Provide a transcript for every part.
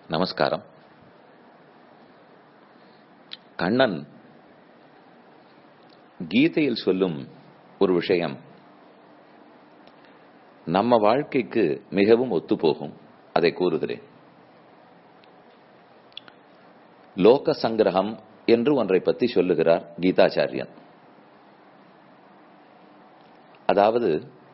நமஸ்காரம் கண்ணன் கீதையில் சொல்லும் ஒரு விஷயம் நம்ம வாழ்க்கைக்கு மிகவும் ஒத்துப்போகும் அதை கூறுகிறேன் லோக சங்கிரகம் என்று ஒன்றை பற்றி சொல்லுகிறார் கீதாச்சாரியன் அதாவது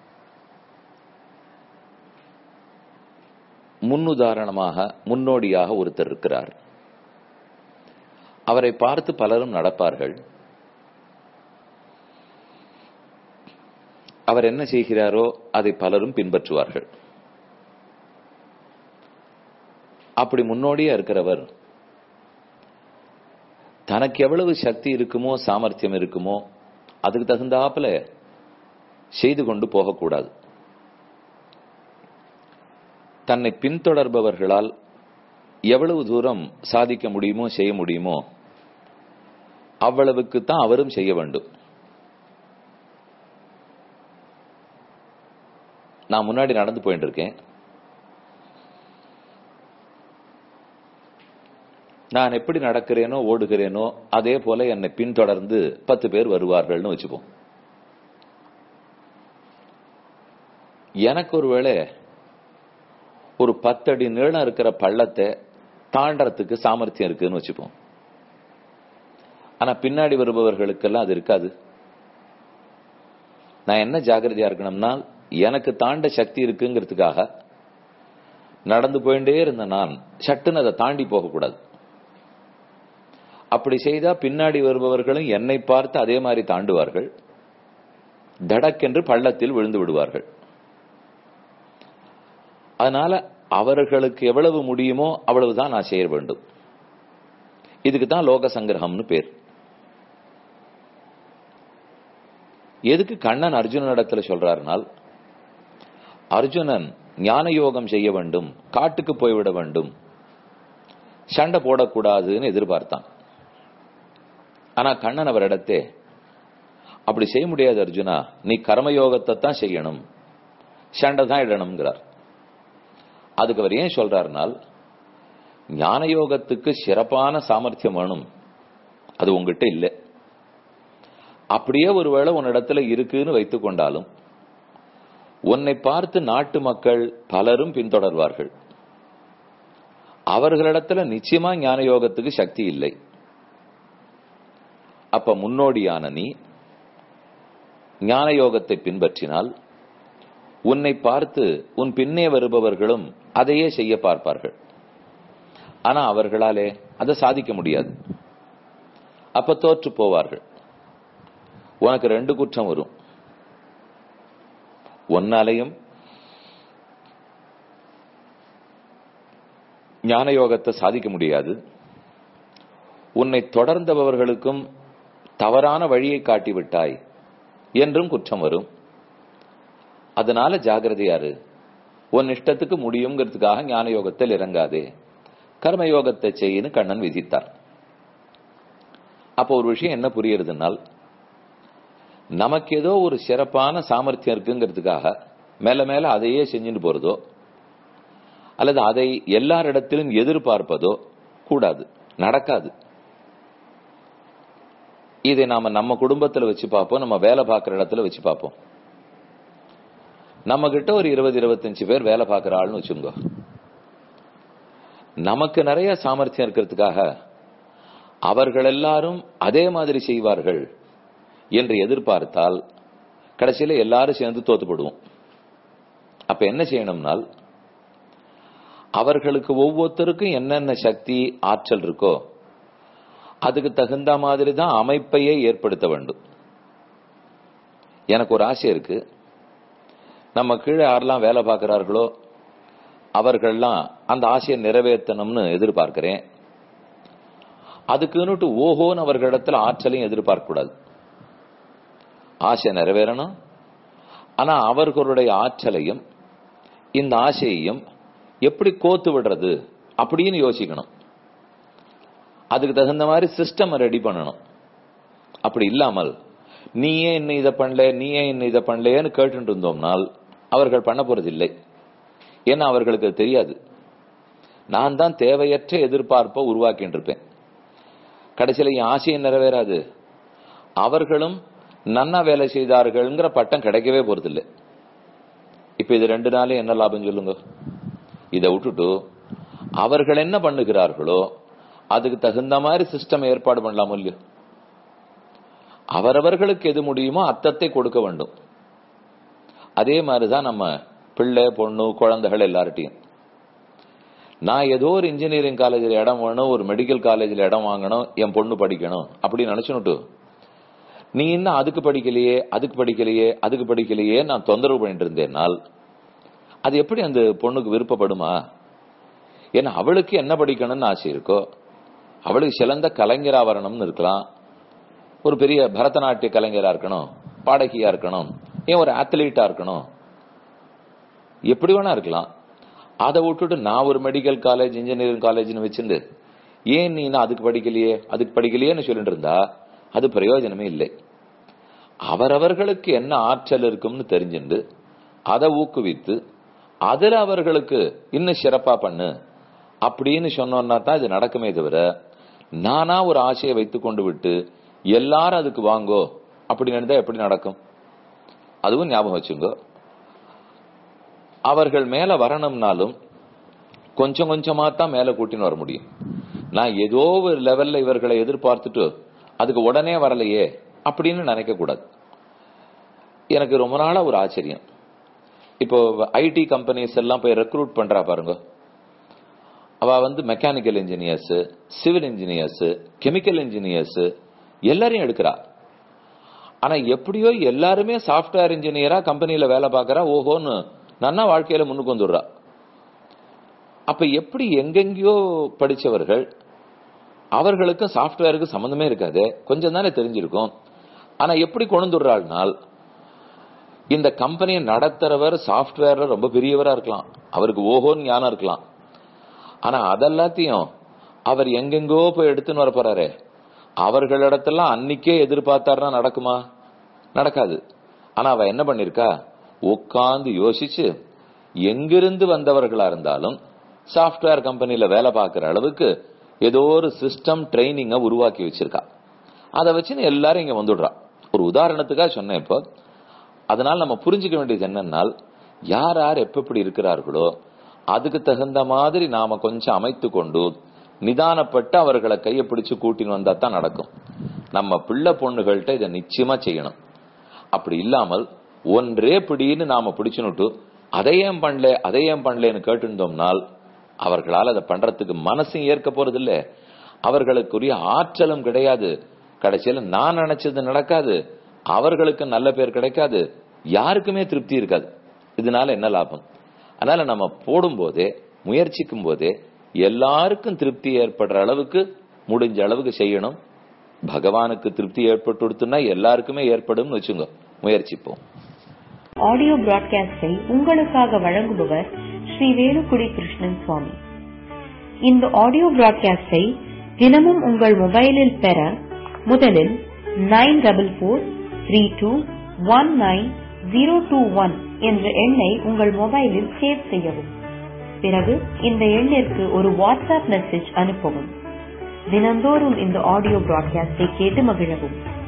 முன்னுதாரணமாக முன்னோடியாக ஒருத்தர் இருக்கிறார் அவரை பார்த்து பலரும் நடப்பார்கள் அவர் என்ன செய்கிறாரோ அதை பலரும் பின்பற்றுவார்கள் அப்படி முன்னோடியா இருக்கிறவர் தனக்கு எவ்வளவு சக்தி இருக்குமோ சாமர்த்தியம் இருக்குமோ அதுக்கு தகுந்தாப்புல செய்து கொண்டு போகக்கூடாது தன்னை பின்தொடர்பவர்களால் எவ்வளவு தூரம் சாதிக்க முடியுமோ செய்ய முடியுமோ அவ்வளவுக்கு தான் அவரும் செய்ய வேண்டும் நான் முன்னாடி நடந்து போயிட்டு இருக்கேன் நான் எப்படி நடக்கிறேனோ ஓடுகிறேனோ அதே போல என்னை பின்தொடர்ந்து பத்து பேர் வருவார்கள்னு வச்சுப்போம் எனக்கு ஒருவேளை ஒரு பத்தடி நீளம் இருக்கிற பள்ளத்தை தாண்டறதுக்கு சாமர்த்தியம் இருக்குன்னு வச்சுப்போம் ஆனா பின்னாடி வருபவர்களுக்கெல்லாம் அது இருக்காது நான் என்ன ஜாகிரதையா இருக்கணும்னா எனக்கு தாண்ட சக்தி இருக்குங்கிறதுக்காக நடந்து போயிட்டே இருந்த நான் சட்டுன்னு அதை தாண்டி போகக்கூடாது அப்படி செய்தா பின்னாடி வருபவர்களும் என்னை பார்த்து அதே மாதிரி தாண்டுவார்கள் தடக்கென்று பள்ளத்தில் விழுந்து விடுவார்கள் அதனால அவர்களுக்கு எவ்வளவு முடியுமோ அவ்வளவுதான் நான் செய்ய வேண்டும் இதுக்கு தான் லோக சங்கிரகம்னு பேர் எதுக்கு கண்ணன் அர்ஜுனன் இடத்துல சொல்றாருனால் அர்ஜுனன் ஞான யோகம் செய்ய வேண்டும் காட்டுக்கு போய்விட வேண்டும் சண்டை போடக்கூடாதுன்னு எதிர்பார்த்தான் ஆனா கண்ணன் அவரிடத்தே அப்படி செய்ய முடியாது அர்ஜுனா நீ கர்மயோகத்தை தான் செய்யணும் சண்டை தான் இடணுங்கிறார் அதுக்கு அவர் ஏன் சொல்றாருனால் ஞான யோகத்துக்கு சிறப்பான சாமர்த்தியம் வேணும் அது உங்ககிட்ட இல்லை அப்படியே ஒருவேளை உன்னிடத்துல இருக்குன்னு வைத்துக் கொண்டாலும் உன்னை பார்த்து நாட்டு மக்கள் பலரும் பின்தொடர்வார்கள் அவர்களிடத்துல நிச்சயமா ஞான யோகத்துக்கு சக்தி இல்லை அப்ப முன்னோடியான நீ ஞான யோகத்தை பின்பற்றினால் உன்னை பார்த்து உன் பின்னே வருபவர்களும் அதையே செய்ய பார்ப்பார்கள் ஆனா அவர்களாலே அதை சாதிக்க முடியாது அப்ப தோற்று போவார்கள் உனக்கு ரெண்டு குற்றம் வரும் ஒன்னாலையும் ஞான யோகத்தை சாதிக்க முடியாது உன்னை தொடர்ந்தவர்களுக்கும் தவறான வழியை காட்டிவிட்டாய் என்றும் குற்றம் வரும் அதனால ஜாகிரதையாரு உன் இஷ்டத்துக்கு முடியுங்கிறதுக்காக ஞான யோகத்தில் இறங்காதே கர்மயோகத்தை செய்யின்னு கண்ணன் விதித்தார் அப்போ ஒரு விஷயம் என்ன புரியுறதுனால் நமக்கு ஏதோ ஒரு சிறப்பான சாமர்த்தியம் இருக்குங்கிறதுக்காக மேல மேல அதையே செஞ்சுட்டு போறதோ அல்லது அதை எல்லாரிடத்திலும் எதிர்பார்ப்பதோ கூடாது நடக்காது இதை நாம நம்ம குடும்பத்துல வச்சு பார்ப்போம் நம்ம வேலை பார்க்குற இடத்துல வச்சு பார்ப்போம் நம்ம கிட்ட ஒரு இருபது இருபத்தஞ்சு பேர் வேலை பார்க்குற ஆள்னு வச்சுங்க நமக்கு நிறைய சாமர்த்தியம் இருக்கிறதுக்காக அவர்கள் எல்லாரும் அதே மாதிரி செய்வார்கள் என்று எதிர்பார்த்தால் கடைசியில எல்லாரும் சேர்ந்து தோத்துப்படுவோம் அப்ப என்ன செய்யணும்னால் அவர்களுக்கு ஒவ்வொருத்தருக்கும் என்னென்ன சக்தி ஆற்றல் இருக்கோ அதுக்கு தகுந்த மாதிரி தான் அமைப்பையே ஏற்படுத்த வேண்டும் எனக்கு ஒரு ஆசை இருக்கு நம்ம கீழே யாரெல்லாம் வேலை பார்க்கிறார்களோ அவர்கள்லாம் அந்த ஆசையை நிறைவேற்றணும்னு எதிர்பார்க்கிறேன் அதுக்குன்னுட்டு ஓஹோன்னு அவர்களிடத்துல ஆற்றலையும் எதிர்பார்க்க கூடாது ஆசை நிறைவேறணும் ஆனா அவர்களுடைய ஆற்றலையும் இந்த ஆசையையும் எப்படி கோத்து விடுறது அப்படின்னு யோசிக்கணும் அதுக்கு தகுந்த மாதிரி சிஸ்டம் ரெடி பண்ணணும் அப்படி இல்லாமல் நீயே இன்னும் இதை பண்ணல நீயே இன்னும் இதை பண்ணலையேன்னு கேட்டு இருந்தோம்னால் அவர்கள் பண்ண போறது இல்லை ஏன்னா அவர்களுக்கு அது தெரியாது நான் தான் தேவையற்ற எதிர்பார்ப்பை உருவாக்கிட்டு இருப்பேன் கடைசியில என் ஆசையும் நிறைவேறாது அவர்களும் நன்னா வேலை செய்தார்கள்ங்கிற பட்டம் கிடைக்கவே போறதில்லை இப்ப இது ரெண்டு நாளே என்ன லாபம் சொல்லுங்க இதை விட்டுட்டு அவர்கள் என்ன பண்ணுகிறார்களோ அதுக்கு தகுந்த மாதிரி சிஸ்டம் ஏற்பாடு பண்ணலாம் இல்லையோ அவரவர்களுக்கு எது முடியுமோ அத்தத்தை கொடுக்க வேண்டும் அதே மாதிரிதான் நம்ம பிள்ளை பொண்ணு குழந்தைகள் எல்லார்ட்டையும் நான் ஏதோ ஒரு இன்ஜினியரிங் காலேஜில் இடம் வேணும் ஒரு மெடிக்கல் காலேஜில் இடம் வாங்கணும் என் பொண்ணு படிக்கணும் அப்படின்னு நினைச்சுனுட்டு நீ இன்னும் அதுக்கு படிக்கலையே அதுக்கு படிக்கலையே அதுக்கு படிக்கலையே நான் தொந்தரவு பண்ணிட்டு இருந்தேனால் அது எப்படி அந்த பொண்ணுக்கு விருப்பப்படுமா ஏன்னா அவளுக்கு என்ன படிக்கணும்னு ஆசை இருக்கோ அவளுக்கு சிறந்த கலைஞரா வரணும்னு இருக்கலாம் ஒரு பெரிய பரதநாட்டிய கலைஞரா இருக்கணும் பாடகியா இருக்கணும் ஏன் ஒரு அத்லீட்டா இருக்கணும் எப்படி வேணா இருக்கலாம் அதை விட்டுட்டு நான் ஒரு மெடிக்கல் காலேஜ் இன்ஜினியரிங் காலேஜ்னு வச்சிருந்து ஏன் நீ நான் அதுக்கு படிக்கலையே அதுக்கு படிக்கலையேன்னு சொல்லிட்டு இருந்தா அது பிரயோஜனமே இல்லை அவரவர்களுக்கு என்ன ஆற்றல் இருக்கும்னு தெரிஞ்சுண்டு அதை ஊக்குவித்து அதுல அவர்களுக்கு இன்னும் சிறப்பா பண்ணு அப்படின்னு சொன்னோம்னா தான் இது நடக்குமே தவிர நானா ஒரு ஆசையை வைத்து கொண்டு விட்டு எல்லாரும் அதுக்கு வாங்கோ அப்படின்னு இருந்தா எப்படி நடக்கும் அதுவும் ஞாபகம் வச்சுங்க அவர்கள் மேல வரணும்னாலும் கொஞ்சம் கொஞ்சமா தான் மேல கூட்டின்னு வர முடியும் நான் ஏதோ ஒரு லெவல்ல இவர்களை எதிர்பார்த்துட்டு அதுக்கு உடனே வரலையே அப்படின்னு நினைக்க கூடாது எனக்கு ரொம்ப நாளா ஒரு ஆச்சரியம் இப்போ ஐடி கம்பெனிஸ் எல்லாம் போய் ரெக்ரூட் பண்றா பாருங்க அவ வந்து mechanical engineers civil engineers chemical engineers எல்லாரையும் எடுக்கிறா ஆனா எப்படியோ எல்லாருமே சாப்ட்வேர் இன்ஜினியரா கம்பெனில வேலை பார்க்கறா ஓஹோன்னு நன்னா வாழ்க்கையில முன்னுக்கு வந்துடுறா அப்ப எப்படி எங்கெங்கயோ படிச்சவர்கள் அவர்களுக்கும் சாப்ட்வேருக்கு சம்பந்தமே இருக்காது கொஞ்சம் தானே தெரிஞ்சிருக்கும் ஆனா எப்படி கொண்டுடுறாள்னால் இந்த கம்பெனியை நடத்துறவர் சாப்ட்வேர்ல ரொம்ப பெரியவரா இருக்கலாம் அவருக்கு ஓஹோன்னு ஞானம் இருக்கலாம் ஆனா அதெல்லாத்தையும் அவர் எங்கெங்கோ போய் எடுத்துன்னு வர போறாரு அவர்களிடத்தெல்லாம் அன்னைக்கே எதிர்பார்த்தாருன்னா நடக்குமா நடக்காது ஆனா அவ என்ன பண்ணிருக்கா உட்கார்ந்து யோசிச்சு எங்கிருந்து வந்தவர்களா இருந்தாலும் சாப்ட்வேர் கம்பெனில வேலை பார்க்கிற அளவுக்கு ஏதோ ஒரு சிஸ்டம் ட்ரைனிங்க உருவாக்கி வச்சிருக்கா அதை வச்சு எல்லாரும் இங்க வந்துடுறா ஒரு உதாரணத்துக்காக சொன்னேன் இப்போ அதனால நம்ம புரிஞ்சுக்க வேண்டியது என்னன்னால் யார் யார் எப்ப எப்படி இருக்கிறார்களோ அதுக்கு தகுந்த மாதிரி நாம கொஞ்சம் அமைத்து கொண்டு நிதானப்பட்டு அவர்களை கையை பிடிச்சு கூட்டின்னு வந்தா தான் நடக்கும் நம்ம பிள்ளை பொண்ணுகள்கிட்ட இதை நிச்சயமா செய்யணும் அப்படி இல்லாமல் ஒன்றே பிடின்னு நாம பிடிச்சுனுட்டு அதை ஏன் பண்ணல அதை ஏன் பண்ணலன்னு கேட்டிருந்தோம்னால் அவர்களால் அதை பண்றதுக்கு மனசும் ஏற்க போறது இல்ல அவர்களுக்குரிய ஆற்றலும் கிடையாது கடைசியில நான் நினைச்சது நடக்காது அவர்களுக்கு நல்ல பேர் கிடைக்காது யாருக்குமே திருப்தி இருக்காது இதனால என்ன லாபம் அதனால நம்ம போடும் போதே முயற்சிக்கும் போதே எல்லாருக்கும் திருப்தி ஏற்படுற அளவுக்கு முடிஞ்ச அளவுக்கு செய்யணும் பகவானுக்கு திருப்தி ஏற்பட்டு எல்லாருக்குமே ஏற்படும் வச்சுங்க முயற்சிப்போம் ஆடியோ பிராட்காஸ்டை உங்களுக்காக வழங்குபவர் ஸ்ரீ வேலுக்குடி கிருஷ்ணன் சுவாமி இந்த ஆடியோ பிராட்காஸ்டை தினமும் உங்கள் மொபைலில் பெற முதலில் nine double four three two one nine zero two one என்ற எண்ணை உங்கள் மொபைலில் சேவ் செய்யவும் பிறகு இந்த எண்ணிற்கு ஒரு வாட்ஸ்அப் மெசேஜ் அனுப்பவும் தினந்தோறும் இந்த ஆடியோ பிராட்காஸ்டை கேட்டு மகிழவும்